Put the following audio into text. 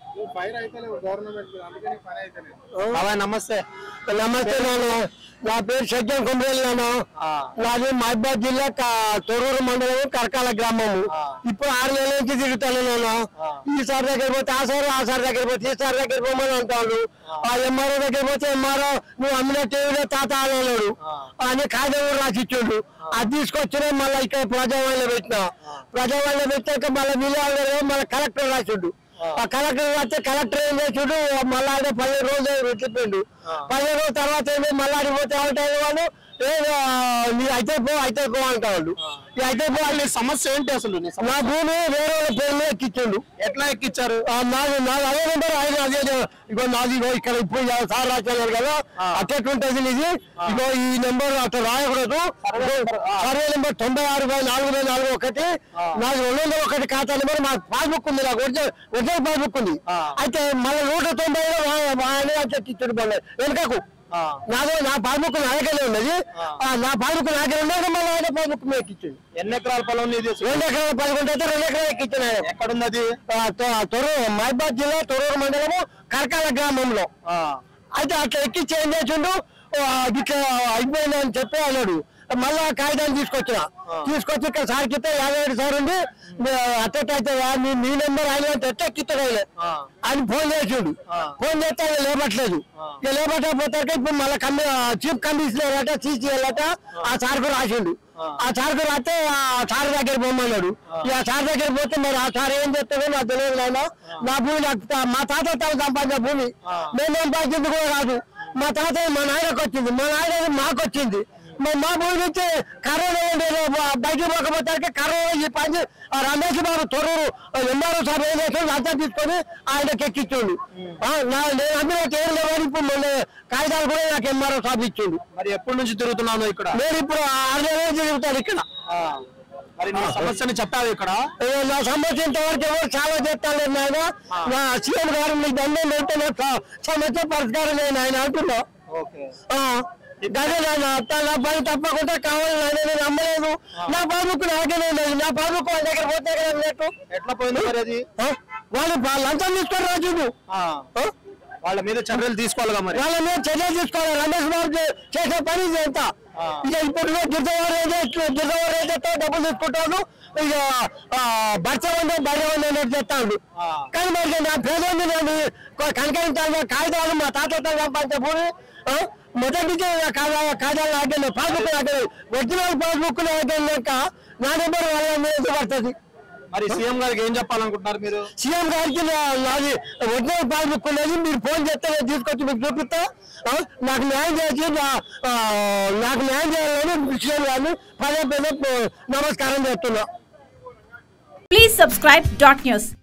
Fire అయితే government అందుకని పని అయితే బాబాయ్ నమస్తే నమస్తే నేను నా పేరు సజ్జన్ కుమ్రేలు నేను నాది మహబాద్ జిల్లా క- తొర్రూరు మండలం కరకాల గ్రామము ఇప్పుడు ఆరు నెలల నుంచి తిరుగుతాను నేను ఈ సార్ దగ్గర పోతే ఆ సార్ ఆ సార్ దగ్గర పోతే ఈ సార్ దగ్గర పోమని అంటాడు ఆ ఎంఆర్ఓ దగ్గర పోతే ఎంఆర్ఓ నువ్వు అమ్మిన టీవీలో తాత అన్నాడు అని కాగితం కూడా రాసి ఇచ్చిండు అది తీసుకొచ్చిన మళ్ళీ ఇక్కడ ప్రజావాణిలో పెట్టిన ప్రజావాణిలో పెట్టాక మళ్ళీ విలువ మళ్ళీ కలెక్టర్ రాసిండు ఆ కలెక్టర్ వస్తే కలెక్టర్ ఏం చేసిండు మళ్ళీ ఆయన పదిహేను రోజులు చెప్పిండు పదిహేను రోజుల తర్వాత ఏమో మళ్ళీ అడిగిపోతే ఏమంటారు వాళ్ళు ఏ నీ అయితే పో అయితే పో అంటాడు ఈ అయితే పో నీ సమస్య ఏంటి అసలు నీ సమస్య? నా భూమి వేరే వాళ్ళ పేరు మీద ఎక్కించిండు ఎట్లా ఎక్కిచ్చారు ఆ, నాది నాది అదే నెంబర్ ఆయన అదే అదే. ఇగో నాది ఇగో ఇక్కడ ఇప్పుడు యా- సార్ రాశారు కదా అట్టెట్లుంటది ఇది ఇగో ఈ నెంబర్ అట్లా రాయకూడదు సర్వే నెంబర్ తొంభై ఆరు బై నాలుగు బై నాలుగు ఒకటి నాది రెండు వందల ఒకటి ఖాతా నెంబర్ మాకు పాస్బుక్ ఉంది నాకు ఒరిజినల్ ఒరిజినల్ పాస్బుక్ ఉంది అయితే మళ్ళీ నూట తొంభై ఆయన ఇచ్చాడు మళ్ళీ వెనుకకు నాదో నా పాస్బుక్ నా దగ్గరే ఉన్నది ఆ, నా పాస్బుక్ నా దగ్గర ఉన్నాక మళ్ళీ ఆయన పాస్బుక్ మీద ఎక్కించండి ఎన్ని ఎకరాల పొలం నీది రెండు ఎకరాల పదకొండు అయితే రెండు ఎకరాలు ఎక్కించాను ఆయన ఎక్కడుంది అది తొర్రూరు మహబాద్ జిల్లా తొర్రూరు మండలము కరకాల గ్రామంలో ఆ, అయితే అట్లా ఎక్కించి ఏం చేసిండు ఆ, ఇట్లా అయిపోయింది అని చెప్పి అన్నాడు మళ్ళా కాగితాలు తీసుకొచ్చిన తీసుకొచ్చి ఇక్కడ సార్ కింద యాభై ఏడు సార్ ఉంది అట్టెట్ అయితే నీ నీ నెంబర్ ఆయన అంటే ఎట్ట ఎక్కిస్తాడు ఆయన అని ఫోన్ చేసిండు ఫోన్ చేస్తే ఆయన లేపట్లేదు ఇక లేపట్టకపోతే ఇప్పుడు మళ్ళీ కమి చీఫ్ కమిషనర్ అట సీసీఎల్ అట ఆ సార్ కూడా రాసిండు ఆ సార్ కూడా రాస్తే ఆ సార్ దగ్గర పోమన్నాడు ఇక ఆ సార్ దగ్గర పోతే మరి ఆ సార్ ఏం చెప్తాడో నాకు తెలియదు నాయన నా భూమి నాకు తా- మా తాత తాను సంపాదించిన భూమి నేను సంపాదించింది కూడా కాదు మా తాత మా నాయనకు వచ్చింది మా నాయన మాకు వచ్చింది మరి మా భూమి నుంచి కరోనా ఉండేది బయటికి పోకపోతే కరోనా ఈ పని ఆ రమేష్ బాబు తొర్రూరు ఎంఆర్ఓ సార్ ఏం చేసాడు అంతా తీసుకొని ఆయనకి ఎక్కించాడు ఆ, నా- నేను అమ్మిన ఏం లేవని ఇప్పుడు మొన్న కాగితాలు కూడా నాకు ఎంఆర్ఓ సాబ్ ఇచ్చిండు మరి ఎప్పటి నుంచి తిరుగుతున్నాను ఇక్కడ నేను ఇప్పుడు ఆరు నెలల నుంచి తిరుగుతాను ఇక్కడ ఆ, మరి నీ సమస్యని చెప్పావు ఇక్కడ ఏ, నా సంబంధించిన వరకు ఎవరు చాలా చెప్తాను నాయన నా సీఎం గారు మీకు దండం పెడితే నా స- సమస్య పరిష్కారం నేను ఆయన అంటున్నా ఓకే ఆ, అదే నాయన అత్త నా పని తప్పకుండా కావాలి నాయన నేను అమ్మలేదు నా బాబుకు నాకేనే ఉన్నది నా బాబుకు వాళ్ళ దగ్గర పోతే కదా అన్నట్టు ఎట్లా పోయింది మరి అది ఆ? వాళ్ళు పా- లంచం తీసుకొని రాజు ఆ, వాళ్ళ మీద చర్యలు తీసుకోవాలిగా మరి వాళ్ళ మీద చర్య తీసుకోవాలి రమేష్ బాబు చే- చేసే పని చేస్తా ఇక ఇప్పుడు గిరిజవారు ఏం చేస్తున్నాడు గిరిజవారు ఏం చేస్తావు డబ్బులు తీసుకుంటాడు ఇక భర్త ఉండే బయట ఉండే అనేది చెప్తాడు కానీ మరి నా పేదోని నేను కనకరించాలి కాగితాలు మా తాత సంపాదించే భూమి ఆ, మొదటి నుంచి కాగితాలు కాగితాలు ఆగలేదు పాస్బుక్ ఆగలేదు ఒరిజినల్ పాస్బుక్ ఆగలేక నా నెంబర్ వాళ్ళ మీద పడుతుంది మరి సీఎం గారికి ఏం చెప్పాలనుకుంటున్నారు మీరు సీఎం గారికి నా- నాది ఒరిజినల్ పాస్బుక్ ఉన్నది మీరు ఫోన్ చేస్తే నేను తీసుకొచ్చి మీకు చూపిస్తా ఆ, నాకు న్యాయం చేసి నా- ఆ, నాకు న్యాయం చేయాలని సీఎం గారిని పదే పదే నమస్కారం చేస్తున్నా Please subscribe dot news.